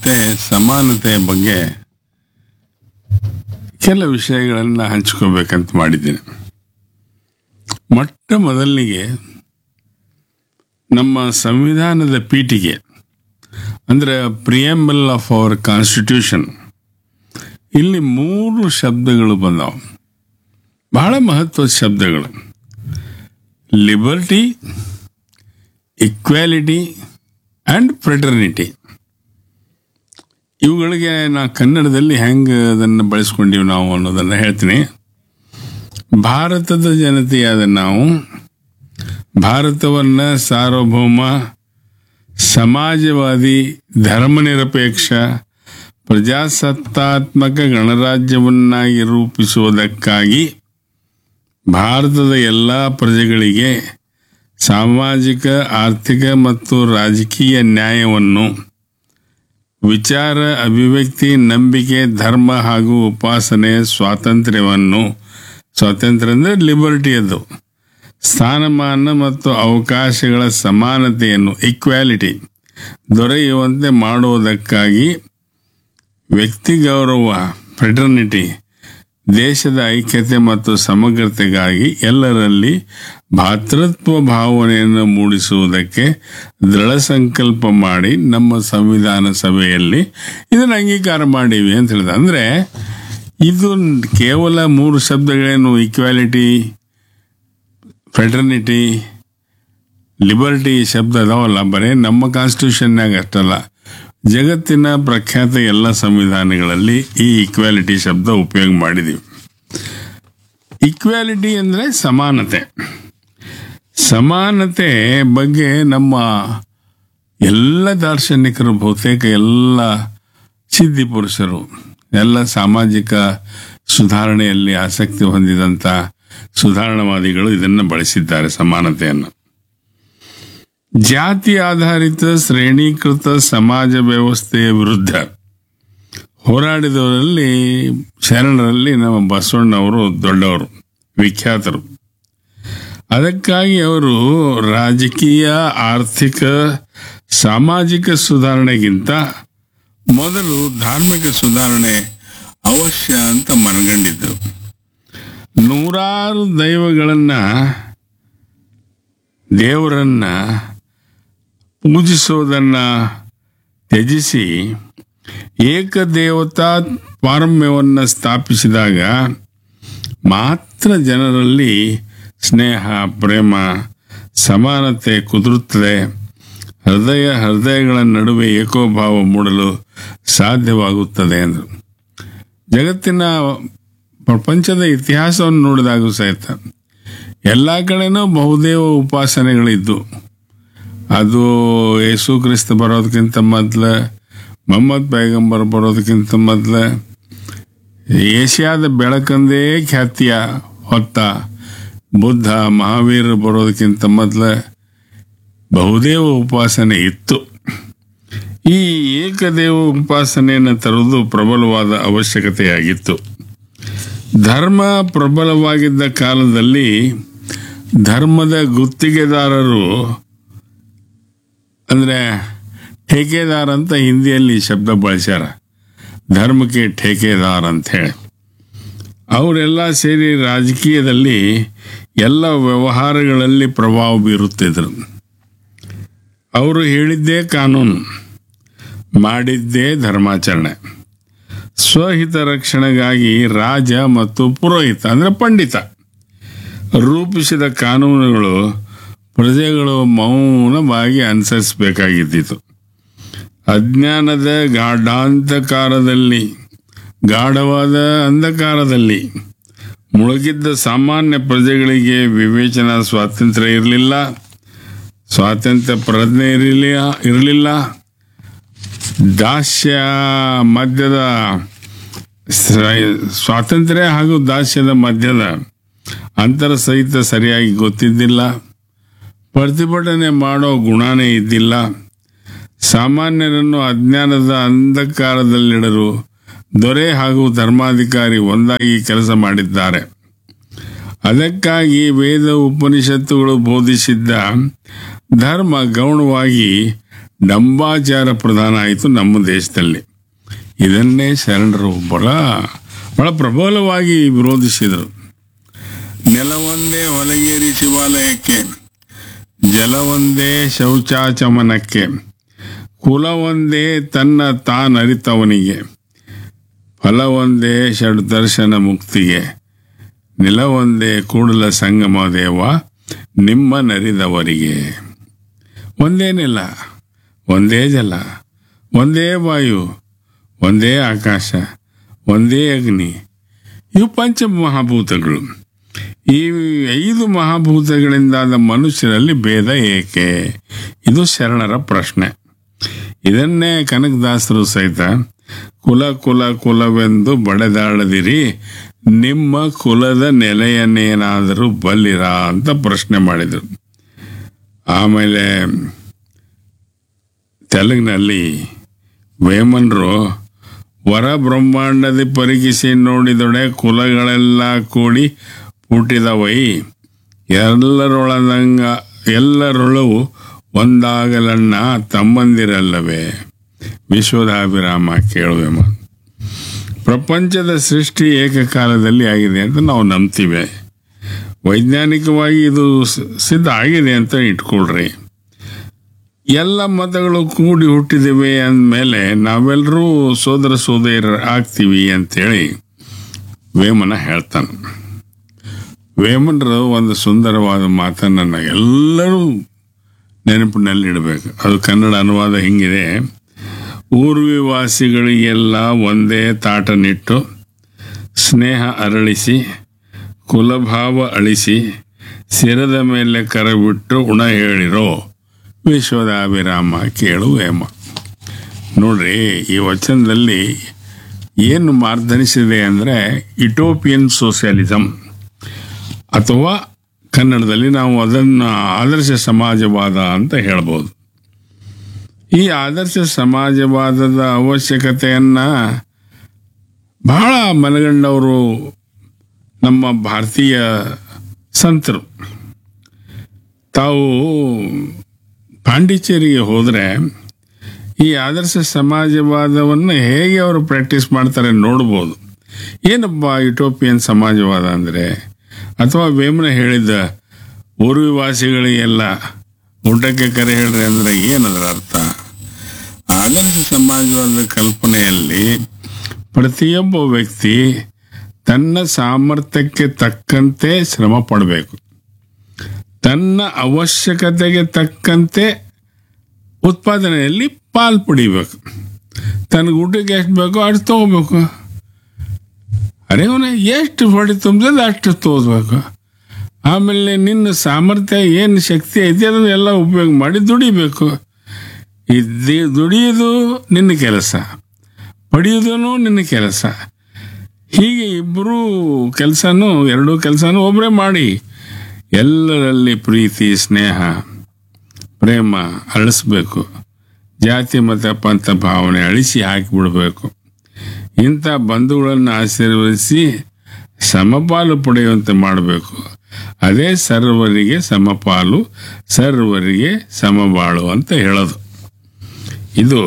ಜೊತೆ ಸಮಾನತೆಯ ಬಗ್ಗೆ ಕೆಲ ವಿಷಯಗಳನ್ನು ಹಂಚ್ಕೋಬೇಕಂತ ಮಾಡಿದ್ದೀನಿ ಮೊಟ್ಟ ಮೊದಲಿಗೆ ನಮ್ಮ ಸಂವಿಧಾನದ ಪೀಠಿಗೆ ಅಂದರೆ ಪ್ರಿಯಂಬಲ್ ಆಫ್ ಅವರ್ ಕಾನ್ಸ್ಟಿಟ್ಯೂಷನ್ ಇಲ್ಲಿ ಮೂರು ಶಬ್ದಗಳು ಬಂದವು ಬಹಳ ಮಹತ್ವದ ಶಬ್ದಗಳು ಲಿಬರ್ಟಿ ಇಕ್ವಾಲಿಟಿ ಆ್ಯಂಡ್ ಫ್ರೆಟರ್ನಿಟಿ ಇವುಗಳಿಗೆ ನಾ ಕನ್ನಡದಲ್ಲಿ ಹೆಂಗೆ ಅದನ್ನು ಬಳಸ್ಕೊಂಡಿವಿ ನಾವು ಅನ್ನೋದನ್ನು ಹೇಳ್ತೀನಿ ಭಾರತದ ಜನತೆಯಾದ ನಾವು ಭಾರತವನ್ನು ಸಾರ್ವಭೌಮ ಸಮಾಜವಾದಿ ಧರ್ಮನಿರಪೇಕ್ಷ ಪ್ರಜಾಸತ್ತಾತ್ಮಕ ಗಣರಾಜ್ಯವನ್ನಾಗಿ ರೂಪಿಸುವುದಕ್ಕಾಗಿ ಭಾರತದ ಎಲ್ಲ ಪ್ರಜೆಗಳಿಗೆ ಸಾಮಾಜಿಕ ಆರ್ಥಿಕ ಮತ್ತು ರಾಜಕೀಯ ನ್ಯಾಯವನ್ನು ವಿಚಾರ ಅಭಿವ್ಯಕ್ತಿ ನಂಬಿಕೆ ಧರ್ಮ ಹಾಗೂ ಉಪಾಸನೆ ಸ್ವಾತಂತ್ರ್ಯವನ್ನು ಸ್ವಾತಂತ್ರ್ಯ ಅಂದರೆ ಲಿಬರ್ಟಿಯದ್ದು ಸ್ಥಾನಮಾನ ಮತ್ತು ಅವಕಾಶಗಳ ಸಮಾನತೆಯನ್ನು ಈಕ್ವಾಲಿಟಿ ದೊರೆಯುವಂತೆ ಮಾಡುವುದಕ್ಕಾಗಿ ವ್ಯಕ್ತಿ ಗೌರವ ಫ್ರೆಟರ್ನಿಟಿ ದೇಶದ ಐಕ್ಯತೆ ಮತ್ತು ಸಮಗ್ರತೆಗಾಗಿ ಎಲ್ಲರಲ್ಲಿ ಭಾತೃತ್ವ ಭಾವನೆಯನ್ನು ಮೂಡಿಸುವುದಕ್ಕೆ ದೃಢ ಸಂಕಲ್ಪ ಮಾಡಿ ನಮ್ಮ ಸಂವಿಧಾನ ಸಭೆಯಲ್ಲಿ ಇದನ್ನು ಅಂಗೀಕಾರ ಮಾಡೀವಿ ಅಂತ ಹೇಳಿದ ಅಂದರೆ ಇದು ಕೇವಲ ಮೂರು ಶಬ್ದಗಳೇನು ಈಕ್ವಾಲಿಟಿ ಫ್ರೆಟರ್ನಿಟಿ ಲಿಬರ್ಟಿ ಶಬ್ದ ಅದಾವಲ್ಲ ಬರೀ ನಮ್ಮ ಕಾನ್ಸ್ಟಿಟ್ಯೂಷನ್ನಾಗ ಅಷ್ಟಲ್ಲ ಜಗತ್ತಿನ ಪ್ರಖ್ಯಾತ ಎಲ್ಲ ಸಂವಿಧಾನಗಳಲ್ಲಿ ಈ ಈಕ್ವಾಲಿಟಿ ಶಬ್ದ ಉಪಯೋಗ ಮಾಡಿದೀವಿ ಈಕ್ವಾಲಿಟಿ ಅಂದರೆ ಸಮಾನತೆ ಸಮಾನತೆ ಬಗ್ಗೆ ನಮ್ಮ ಎಲ್ಲ ದಾರ್ಶನಿಕರು ಬಹುತೇಕ ಎಲ್ಲ ಸಿದ್ಧಿ ಪುರುಷರು ಎಲ್ಲ ಸಾಮಾಜಿಕ ಸುಧಾರಣೆಯಲ್ಲಿ ಆಸಕ್ತಿ ಹೊಂದಿದಂಥ ಸುಧಾರಣವಾದಿಗಳು ಇದನ್ನು ಬಳಸಿದ್ದಾರೆ ಸಮಾನತೆಯನ್ನು ಜಾತಿ ಆಧಾರಿತ ಶ್ರೇಣೀಕೃತ ಸಮಾಜ ವ್ಯವಸ್ಥೆಯ ವಿರುದ್ಧ ಹೋರಾಡಿದವರಲ್ಲಿ ಶರಣರಲ್ಲಿ ನಮ್ಮ ಬಸವಣ್ಣವರು ದೊಡ್ಡವರು ವಿಖ್ಯಾತರು ಅದಕ್ಕಾಗಿ ಅವರು ರಾಜಕೀಯ ಆರ್ಥಿಕ ಸಾಮಾಜಿಕ ಸುಧಾರಣೆಗಿಂತ ಮೊದಲು ಧಾರ್ಮಿಕ ಸುಧಾರಣೆ ಅವಶ್ಯ ಅಂತ ಮನಗಂಡಿದ್ದರು ನೂರಾರು ದೈವಗಳನ್ನ ದೇವರನ್ನ ಪೂಜಿಸೋದನ್ನ ತ್ಯಜಿಸಿ ಏಕದೇವತಾ ಪಾರಮ್ಯವನ್ನು ಸ್ಥಾಪಿಸಿದಾಗ ಮಾತ್ರ ಜನರಲ್ಲಿ ಸ್ನೇಹ ಪ್ರೇಮ ಸಮಾನತೆ ಕುದುರುತ್ತದೆ ಹೃದಯ ಹೃದಯಗಳ ನಡುವೆ ಏಕೋಭಾವ ಮೂಡಲು ಸಾಧ್ಯವಾಗುತ್ತದೆ ಎಂದರು ಜಗತ್ತಿನ ಪ್ರಪಂಚದ ಇತಿಹಾಸವನ್ನು ನೋಡಿದಾಗೂ ಸಹಿತ ಎಲ್ಲ ಕಡೆನೂ ಬಹುದೇವ ಉಪಾಸನೆಗಳಿದ್ದು ಅದು ಯೇಸು ಕ್ರಿಸ್ತ ಬರೋದಕ್ಕಿಂತ ಮೊದಲು ಮೊಹಮ್ಮದ್ ಪೈಗಂಬರ್ ಬರೋದಕ್ಕಿಂತ ಮೊದಲು ಏಷ್ಯಾದ ಬೆಳಕಂದೇ ಖ್ಯಾತಿಯ ಹೊತ್ತ ಬುದ್ಧ ಮಹಾವೀರ ಬರೋದಕ್ಕಿಂತ ಮೊದಲು ಬಹುದೇವ ಉಪಾಸನೆ ಇತ್ತು ಈ ಏಕದೇವ ಉಪಾಸನೆಯನ್ನು ತರುವುದು ಪ್ರಬಲವಾದ ಅವಶ್ಯಕತೆಯಾಗಿತ್ತು ಧರ್ಮ ಪ್ರಬಲವಾಗಿದ್ದ ಕಾಲದಲ್ಲಿ ಧರ್ಮದ ಗುತ್ತಿಗೆದಾರರು ಅಂದರೆ ಠೇಕೆದಾರ್ ಅಂತ ಹಿಂದಿಯಲ್ಲಿ ಶಬ್ದ ಬಳಸ್ಯಾರ ಧರ್ಮಕ್ಕೆ ಠೇಕೆದಾರ್ ಅಂತ ಹೇಳಿ ಅವರೆಲ್ಲ ಸೇರಿ ರಾಜಕೀಯದಲ್ಲಿ ಎಲ್ಲ ವ್ಯವಹಾರಗಳಲ್ಲಿ ಪ್ರಭಾವ ಬೀರುತ್ತಿದ್ದರು ಅವರು ಹೇಳಿದ್ದೇ ಕಾನೂನು ಮಾಡಿದ್ದೇ ಧರ್ಮಾಚರಣೆ ಸ್ವಹಿತ ರಕ್ಷಣೆಗಾಗಿ ರಾಜ ಮತ್ತು ಪುರೋಹಿತ ಅಂದರೆ ಪಂಡಿತ ರೂಪಿಸಿದ ಕಾನೂನುಗಳು ಪ್ರಜೆಗಳು ಮೌನವಾಗಿ ಅನುಸರಿಸಬೇಕಾಗಿದ್ದಿತು ಅಜ್ಞಾನದ ಗಾಢಾಂಧಕಾರದಲ್ಲಿ ಗಾಢವಾದ ಅಂಧಕಾರದಲ್ಲಿ ಮುಳುಗಿದ್ದ ಸಾಮಾನ್ಯ ಪ್ರಜೆಗಳಿಗೆ ವಿವೇಚನಾ ಸ್ವಾತಂತ್ರ್ಯ ಇರಲಿಲ್ಲ ಸ್ವಾತಂತ್ರ್ಯ ಪ್ರಜ್ಞೆ ಇರಲಿಲ್ಲ ಇರಲಿಲ್ಲ ದಾಸ್ಯ ಮಧ್ಯದ ಸ್ವಾತಂತ್ರ್ಯ ಹಾಗೂ ದಾಸ್ಯದ ಮಧ್ಯದ ಅಂತರ ಸಹಿತ ಸರಿಯಾಗಿ ಗೊತ್ತಿದ್ದಿಲ್ಲ ಪ್ರತಿಭಟನೆ ಮಾಡೋ ಗುಣನೇ ಇದ್ದಿಲ್ಲ ಸಾಮಾನ್ಯರನ್ನು ಅಜ್ಞಾನದ ಅಂಧಕಾರದಲ್ಲಿಡಲು ದೊರೆ ಹಾಗೂ ಧರ್ಮಾಧಿಕಾರಿ ಒಂದಾಗಿ ಕೆಲಸ ಮಾಡಿದ್ದಾರೆ ಅದಕ್ಕಾಗಿ ವೇದ ಉಪನಿಷತ್ತುಗಳು ಬೋಧಿಸಿದ್ದ ಧರ್ಮ ಗೌಣವಾಗಿ ಡಂಬಾಚಾರ ಪ್ರಧಾನ ಆಯಿತು ನಮ್ಮ ದೇಶದಲ್ಲಿ ಇದನ್ನೇ ಶರಣರು ಬಹಳ ಬಹಳ ಪ್ರಬಲವಾಗಿ ವಿರೋಧಿಸಿದರು ನೆಲವೊಂದೇ ಹೊಲಗೇರಿ ಶಿವಾಲಯಕ್ಕೆ ಜಲವೊಂದೇ ಶೌಚಾಚಮನಕ್ಕೆ ಕುಲವೊಂದೇ ತನ್ನ ತಾನರಿತವನಿಗೆ ಫಲವೊಂದೇ ಷಡ್ದರ್ಶನ ಮುಕ್ತಿಗೆ ನೆಲವೊಂದೇ ಕೂಡಲ ಸಂಗಮ ದೇವ ನಿಮ್ಮ ನರಿದವರಿಗೆ ಒಂದೇನಿಲ್ಲ ಒಂದೇ ಜಲ ಒಂದೇ ವಾಯು ಒಂದೇ ಆಕಾಶ ಒಂದೇ ಅಗ್ನಿ ಇವು ಪಂಚ ಮಹಾಭೂತಗಳು ಈ ಐದು ಮಹಾಭೂತಗಳಿಂದಾದ ಮನುಷ್ಯರಲ್ಲಿ ಭೇದ ಏಕೆ ಇದು ಶರಣರ ಪ್ರಶ್ನೆ ಇದನ್ನೇ ಕನಕದಾಸರು ಸಹಿತ ಕುಲ ಕುಲ ಕುಲವೆಂದು ಬಡೆದಾಡದಿರಿ ನಿಮ್ಮ ಕುಲದ ನೆಲೆಯನ್ನೇನಾದರೂ ಬಲ್ಲಿರಾ ಅಂತ ಪ್ರಶ್ನೆ ಮಾಡಿದರು ಆಮೇಲೆ ತೆಲುಗಿನಲ್ಲಿ ವೇಮನರು ವರ ಬ್ರಹ್ಮಾಂಡದ ಪರಿಗಿಸಿ ನೋಡಿದೊಡೆ ಕುಲಗಳೆಲ್ಲ ಕೂಡಿ ಹುಟ್ಟಿದವೈ ಎಲ್ಲರೊಳದಂಗ ಎಲ್ಲರೊಳವು ಒಂದಾಗಲನ್ನ ತಮ್ಮಂದಿರಲ್ಲವೇ ವಿಶ್ವದಾಭಿರಾಮ ಕೇಳುವೆಮ ಪ್ರಪಂಚದ ಸೃಷ್ಟಿ ಏಕಕಾಲದಲ್ಲಿ ಆಗಿದೆ ಅಂತ ನಾವು ನಂಬ್ತೀವಿ ವೈಜ್ಞಾನಿಕವಾಗಿ ಇದು ಸ- ಸಿದ್ಧ ಆಗಿದೆ ಅಂತ ಇಟ್ಕೊಳ್ರಿ ಎಲ್ಲ ಮತಗಳು ಕೂಡಿ ಹುಟ್ಟಿದಿವೆ ಅಂದಮೇಲೆ ನಾವೆಲ್ಲರೂ ಸೋದರ ಸೋದರ ಆಗ್ತೀವಿ ಅಂತೇಳಿ ವೇಮನ ಹೇಳ್ತಾನೆ ವೇಮನರು ಒಂದು ಸುಂದರವಾದ ಮಾತನ್ನು ಎಲ್ಲರೂ ನೆನಪಿನಲ್ಲಿಡಬೇಕು ಅದು ಕನ್ನಡ ಅನುವಾದ ಹಿಂಗಿದೆ ಊರ್ವಿವಾಸಿಗಳಿಗೆಲ್ಲ ಒಂದೇ ತಾಟನಿಟ್ಟು ಸ್ನೇಹ ಅರಳಿಸಿ ಕುಲಭಾವ ಅಳಿಸಿ ಸಿರದ ಮೇಲೆ ಕರಬಿಟ್ಟು ಉಣ ಹೇಳಿರೋ ವಿಶ್ವದ ಅಭಿರಾಮ ಕೇಳು ಹೇಮ ನೋಡ್ರಿ ಈ ವಚನದಲ್ಲಿ ಏನು ಮಾರ್ಧನಿಸಿದೆ ಅಂದರೆ ಇಟೋಪಿಯನ್ ಸೋಷಿಯಲಿಸಮ್ ಅಥವಾ ಕನ್ನಡದಲ್ಲಿ ನಾವು ಅದನ್ನು ಆದರ್ಶ ಸಮಾಜವಾದ ಅಂತ ಹೇಳ್ಬೋದು ಈ ಆದರ್ಶ ಸಮಾಜವಾದದ ಅವಶ್ಯಕತೆಯನ್ನ ಬಹಳ ಮನಗಂಡವರು ನಮ್ಮ ಭಾರತೀಯ ಸಂತರು ತಾವು ಪಾಂಡಿಚೇರಿಗೆ ಹೋದರೆ ಈ ಆದರ್ಶ ಸಮಾಜವಾದವನ್ನು ಹೇಗೆ ಅವರು ಪ್ರಾಕ್ಟೀಸ್ ಮಾಡ್ತಾರೆ ನೋಡ್ಬೋದು ಏನಪ್ಪ ಯುಟೋಪಿಯನ್ ಸಮಾಜವಾದ ಅಂದರೆ ಅಥವಾ ವೇಮನ ಹೇಳಿದ ಊರ್ವಿವಾಸಿಗಳಿಗೆಲ್ಲ ಊಟಕ್ಕೆ ಕರೆ ಹೇಳ್ರಿ ಅಂದ್ರೆ ಏನದರ ಅರ್ಥ ಆದರ್ಶ ಸಮಾಜವಾದ ಕಲ್ಪನೆಯಲ್ಲಿ ಪ್ರತಿಯೊಬ್ಬ ವ್ಯಕ್ತಿ ತನ್ನ ಸಾಮರ್ಥ್ಯಕ್ಕೆ ತಕ್ಕಂತೆ ಶ್ರಮ ಪಡಬೇಕು ತನ್ನ ಅವಶ್ಯಕತೆಗೆ ತಕ್ಕಂತೆ ಉತ್ಪಾದನೆಯಲ್ಲಿ ಪಾಲ್ ಪಡಿಬೇಕು ತನಗೆ ಊಟಕ್ಕೆ ಎಷ್ಟು ಬೇಕೋ ಅಷ್ಟು ತಗೋಬೇಕು ಅರೆ ಅವನ ಎಷ್ಟು ಹೊಡೆ ತುಂಬಿದ್ರೆ ಅಷ್ಟು ತೋದ್ಬೇಕು ಆಮೇಲೆ ನಿನ್ನ ಸಾಮರ್ಥ್ಯ ಏನು ಶಕ್ತಿ ಐತಿ ಅದನ್ನ ಎಲ್ಲ ಉಪಯೋಗ ಮಾಡಿ ದುಡಿಬೇಕು ಇದ್ದಿ ದುಡಿಯೋದು ನಿನ್ನ ಕೆಲಸ ಪಡೆಯೋದು ನಿನ್ನ ಕೆಲಸ ಹೀಗೆ ಇಬ್ಬರೂ ಕೆಲಸನೂ ಎರಡೂ ಕೆಲಸನೂ ಒಬ್ಬರೇ ಮಾಡಿ ಎಲ್ಲರಲ್ಲಿ ಪ್ರೀತಿ ಸ್ನೇಹ ಪ್ರೇಮ ಅಳಿಸ್ಬೇಕು ಜಾತಿ ಮತ ಪಂಥ ಭಾವನೆ ಅಳಿಸಿ ಹಾಕಿಬಿಡ್ಬೇಕು ಇಂಥ ಬಂಧುಗಳನ್ನು ಆಶೀರ್ವದಿಸಿ ಸಮಪಾಲು ಪಡೆಯುವಂತೆ ಮಾಡಬೇಕು ಅದೇ ಸರ್ವರಿಗೆ ಸಮಪಾಲು ಸರ್ವರಿಗೆ ಸಮಬಾಳು ಅಂತ ಹೇಳೋದು ಇದು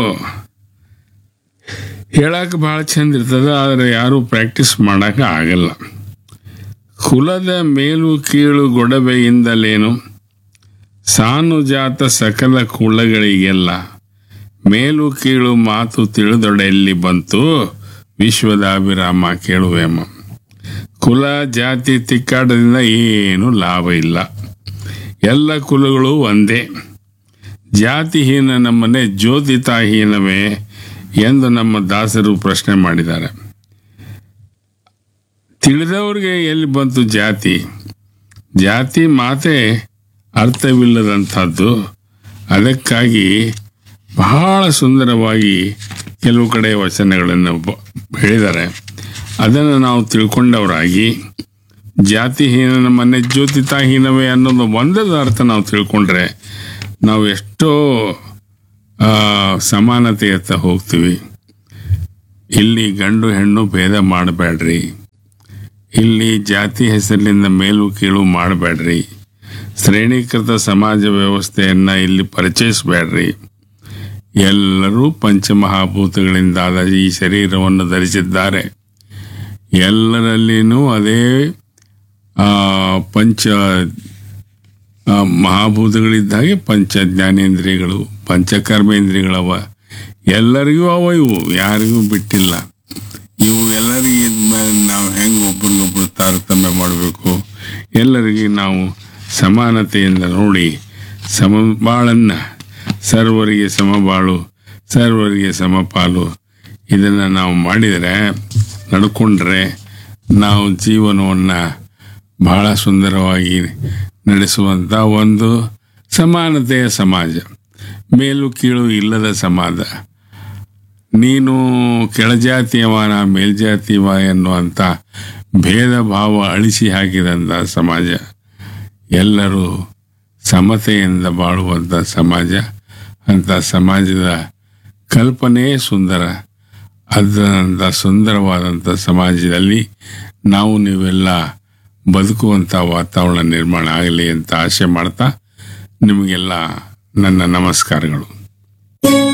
ಹೇಳಕ್ಕೆ ಭಾಳ ಚಂದ ಇರ್ತದೆ ಆದರೆ ಯಾರೂ ಪ್ರಾಕ್ಟೀಸ್ ಮಾಡೋಕೆ ಆಗಲ್ಲ ಕುಲದ ಮೇಲು ಕೀಳು ಗೊಡವೆಯಿಂದಲೇನು ಸಾನುಜಾತ ಸಕಲ ಕುಲಗಳಿಗೆಲ್ಲ ಮೇಲು ಕೀಳು ಮಾತು ತಿಳಿದೊಡೆಯಲ್ಲಿ ಬಂತು ವಿಶ್ವದ ಅಭಿರಾಮ ಕೇಳುವೇಮ ಕುಲ ಜಾತಿ ತಿಕ್ಕಾಟದಿಂದ ಏನು ಲಾಭ ಇಲ್ಲ ಎಲ್ಲ ಕುಲಗಳು ಒಂದೇ ಜಾತಿಹೀನ ನಮ್ಮನೆ ಜ್ಯೋತಿತಾಹೀನವೇ ಎಂದು ನಮ್ಮ ದಾಸರು ಪ್ರಶ್ನೆ ಮಾಡಿದ್ದಾರೆ ತಿಳಿದವ್ರಿಗೆ ಎಲ್ಲಿ ಬಂತು ಜಾತಿ ಜಾತಿ ಮಾತೆ ಅರ್ಥವಿಲ್ಲದಂಥದ್ದು ಅದಕ್ಕಾಗಿ ಬಹಳ ಸುಂದರವಾಗಿ ಕೆಲವು ಕಡೆ ವಚನಗಳನ್ನು ಬ- ಹೇಳಿದ್ದಾರೆ ಅದನ್ನು ನಾವು ತಿಳ್ಕೊಂಡವರಾಗಿ ಜಾತಿಹೀನನ ಮನೆ ಜ್ಯೋತಿತಾಹೀನವೇ ಅನ್ನೋದು ಒಂದದ ಅರ್ಥ ನಾವು ತಿಳ್ಕೊಂಡ್ರೆ ನಾವು ಎಷ್ಟೋ ಆ, ಸಮಾನತೆಯತ್ತ ಹೋಗ್ತೀವಿ ಇಲ್ಲಿ ಗಂಡು ಹೆಣ್ಣು ಭೇದ ಮಾಡಬೇಡ್ರಿ ಇಲ್ಲಿ ಜಾತಿ ಹೆಸರಿನಿಂದ ಮೇಲು ಕೀಳು ಮಾಡಬೇಡ್ರಿ ಶ್ರೇಣೀಕೃತ ಸಮಾಜ ವ್ಯವಸ್ಥೆಯನ್ನು ಇಲ್ಲಿ ಪರಿಚಯಿಸಬೇಡ್ರಿ ಎಲ್ಲರೂ ಪಂಚಮಹಾಭೂತಗಳಿಂದಾದ ಈ ಶರೀರವನ್ನು ಧರಿಸಿದ್ದಾರೆ ಎಲ್ಲರಲ್ಲಿನೂ ಅದೇ ಆ, ಪಂಚ ಆ, ಮಹಾಭೂತಗಳಿದ್ದ ಹಾಗೆ ಪಂಚ ಜ್ಞಾನೇಂದ್ರಿಯಗಳು ಪಂಚಕರ್ಮೇಂದ್ರಿಯಗಳವ ಎಲ್ಲರಿಗೂ ಅವ ಇವು ಯಾರಿಗೂ ಬಿಟ್ಟಿಲ್ಲ ಇವು ಎಲ್ಲರಿಗೆ ನಾವು ಹೆಂಗೆ ಒಬ್ರಿಗೊಬ್ರು ತಾರತಮ್ಯ ಮಾಡಬೇಕು ಎಲ್ಲರಿಗೆ ನಾವು ಸಮಾನತೆಯಿಂದ ನೋಡಿ ಸಮಬಾಳನ್ನು ಸರ್ವರಿಗೆ ಸಮಬಾಳು ಸರ್ವರಿಗೆ ಸಮಪಾಲು ಇದನ್ನು ನಾವು ಮಾಡಿದರೆ ನಡ್ಕೊಂಡ್ರೆ ನಾವು ಜೀವನವನ್ನು ಬಹಳ ಸುಂದರವಾಗಿ ನಡೆಸುವಂಥ ಒಂದು ಸಮಾನತೆಯ ಸಮಾಜ ಮೇಲು ಕೀಳು ಇಲ್ಲದ ಸಮಾಜ ನೀನು ಕೆಳಜಾತಿಯವ ನಾ ಮೇಲ್ಜಾತಿಯವ ಎನ್ನುವಂಥ ಭೇದ ಭಾವ ಅಳಿಸಿ ಹಾಕಿದಂಥ ಸಮಾಜ ಎಲ್ಲರೂ ಸಮತೆಯಿಂದ ಬಾಳುವಂಥ ಸಮಾಜ ಅಂಥ ಸಮಾಜದ ಕಲ್ಪನೆಯೇ ಸುಂದರ ಅದರಂಥ ಸುಂದರವಾದಂಥ ಸಮಾಜದಲ್ಲಿ ನಾವು ನೀವೆಲ್ಲ ಬದುಕುವಂಥ ವಾತಾವರಣ ನಿರ್ಮಾಣ ಆಗಲಿ ಅಂತ ಆಶೆ ಮಾಡ್ತಾ ನಿಮಗೆಲ್ಲ ನನ್ನ ನಮಸ್ಕಾರಗಳು